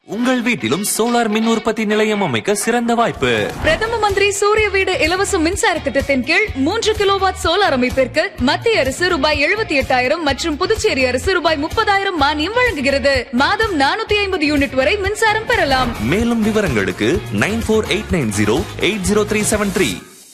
உங்கள் வீட்டிலும் சோலார் மின் உற்பத்தி நிலையம் அமைக்க சிறந்த வாய்ப்பு பிரதம மந்திரி சூரிய வீடு இலவச மின்சார திட்டத்தின் கீழ் மூன்று கிலோவாட் சோலார் அமைப்பிற்கு மத்திய அரசு ரூபாய் எழுபத்தி எட்டாயிரம் மற்றும் புதுச்சேரி அரசு ரூபாய் முப்பதாயிரம் மானியம் வழங்குகிறது மாதம் நானூத்தி ஐம்பது யூனிட் வரை மின்சாரம் பெறலாம் மேலும் விவரங்களுக்கு nine four eight nine zero eight zero three seven three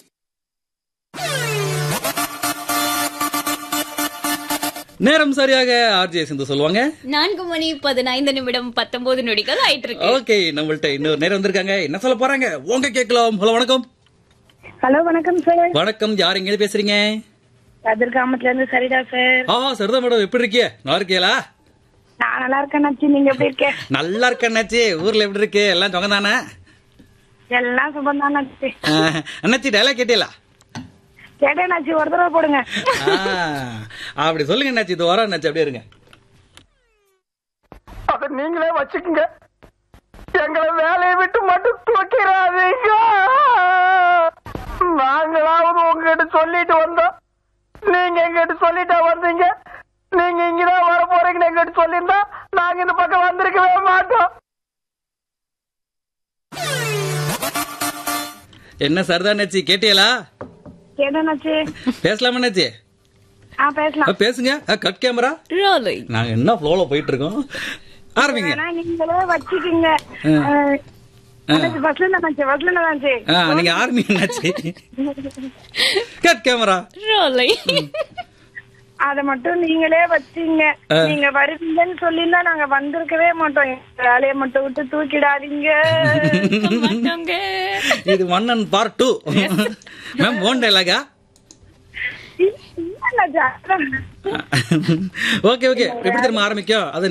நேரம் சரியாக ஆர்ஜே சிந்து சொல்லுவாங்க நான்கு மணி பதினைந்து நிமிடம் பத்தொன்பது நொடிகள் ஆயிட்டு இருக்கு ஓகே நம்மள்ட்ட இன்னொரு நேரம் வந்திருக்காங்க என்ன சொல்ல போறாங்க உங்க கேட்கலாம் ஹலோ வணக்கம் ஹலோ வணக்கம் சார் வணக்கம் யார் எங்க பேசுறீங்க கதிர்காமத்துல இருந்து சரிதா சார் ஆ சரிதா மேடம் எப்படி இருக்கீங்க நல்லா இருக்கீங்களா நான் நல்லா இருக்கேன் நச்சி நீங்க எப்படி இருக்க நல்லா இருக்கேன் அண்ணாச்சி ஊர்ல எப்படி இருக்கு எல்லாம் சொங்க தானே எல்லாம் சுபம் தான் நச்சி அண்ணாச்சி டைலாக் கேட்டீங்களா கேட்டேன் நச்சி ஒரு தடவை போடுங்க ஆ, அப்படி சொல்லுங்க அண்ணாச்சி இது வர அண்ணாச்சி அப்படியே இருங்க அத நீங்களே வச்சுக்கோங்க எங்களை வேலையை விட்டு மட்டும் தூக்கிறாதீங்க நாங்களாவது உங்ககிட்ட சொல்லிட்டு வந்தோம் நீங்க எங்கிட்ட சொல்லிட்டா வந்தீங்க நீங்க இங்கதான் வர போறீங்கன்னு எங்கிட்ட சொல்லியிருந்தா நாங்க இந்த பக்கம் வந்திருக்கவே மாட்டோம் என்ன சரிதா அண்ணாச்சி கேட்டீங்களா கேட்டேன் நச்சி பேசலாமா அண்ணாச்சி ஆ பேசலாம் ஆ, பேசுங்க கட் கேமரா ரோலை நாங்க என்ன ஃப்ளோல போயிட்டு இருக்கோம் ஆரம்பிங்க வேணா நீங்களே வச்சுக்கோங்க ஃபர்ஸ்ட்ல இருந்தா நச்சி ஃபர்ஸ்ட்ல இருந்தா நச்சி ஆ, நீங்க ஆர்மி என்னாச்சு கட் கேமரா ரோலை அத மட்டும் நீங்களே வச்சீங்க ஆ. நீங்க வருவீங்கன்னு சொல்லியிருந்தா நாங்க வந்திருக்கவே மாட்டோம் எங்க வேலையை மட்டும் விட்டு தூக்கிடாதீங்க மாட்டோங்க இது Mannan part two ma'am own டைலாகா இல்ல நச்சி, அதான். ஓகே ஓகே எப்படி திரும்ப ஆரம்பிக்கும் அது